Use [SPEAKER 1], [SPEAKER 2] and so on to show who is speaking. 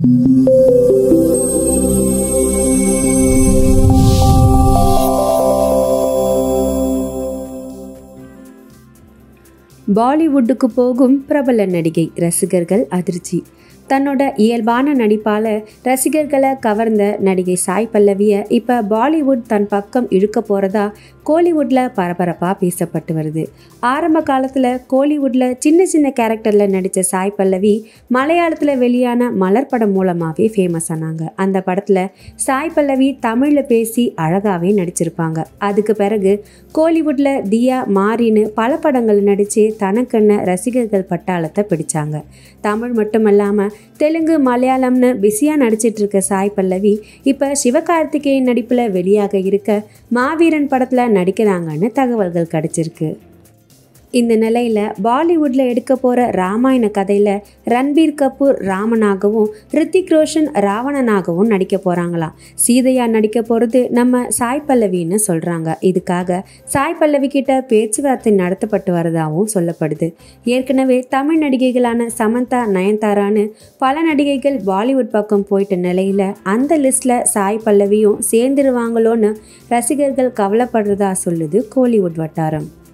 [SPEAKER 1] பாலிவுட்டுக்கு போகும் பிரபல நடிகை ரசிகர்கள் அதிர்ச்சி தன்னோட இயல்பான நடிப்பால் ரசிகர்களை கவர்ந்த நடிகை சாய் பல்லவியை இப்போ பாலிவுட் தன் பக்கம் இழுக்க போகிறதா கோலிவுட்டில் பரபரப்பாக பேசப்பட்டு வருது ஆரம்ப காலத்தில் கோலிவுட்டில் சின்ன சின்ன கேரக்டரில் நடித்த சாய் பல்லவி மலையாளத்தில் வெளியான மலர் படம் மூலமாகவே ஃபேமஸ் ஆனாங்க அந்த படத்தில் சாய் பல்லவி தமிழில் பேசி அழகாகவே நடிச்சிருப்பாங்க அதுக்கு பிறகு கோலிவுட்டில் தியா மாறின்னு பல படங்கள் நடித்து தனக்கென்ன ரசிகர்கள் பட்டாளத்தை பிடிச்சாங்க தமிழ் மட்டுமல்லாமல் தெலுங்கு மலையாளம்னு பிஸியாக நடிச்சிட்டு இருக்க சாய் பல்லவி இப்போ சிவகார்த்திகேயன் நடிப்பில் வெளியாக இருக்க மாவீரன் படத்தில் நடிக்கிறாங்கன்னு தகவல்கள் கிடைச்சிருக்கு இந்த நிலையில் பாலிவுட்டில் எடுக்க போகிற ராமாயண கதையில் ரன்பீர் கபூர் ராமனாகவும் ரித்திக் ரோஷன் ராவணனாகவும் நடிக்க போகிறாங்களாம் சீதையா நடிக்க போகிறது நம்ம சாய் பல்லவின்னு சொல்கிறாங்க இதுக்காக சாய் பல்லவி கிட்ட பேச்சுவார்த்தை நடத்தப்பட்டு வரதாகவும் சொல்லப்படுது ஏற்கனவே தமிழ் நடிகைகளான சமந்தா நயன்தாரான்னு பல நடிகைகள் பாலிவுட் பக்கம் போயிட்ட நிலையில் அந்த லிஸ்ட்டில் சாய் பல்லவியும் சேர்ந்துருவாங்களோன்னு ரசிகர்கள் கவலைப்படுறதா சொல்லுது கோலிவுட் வட்டாரம்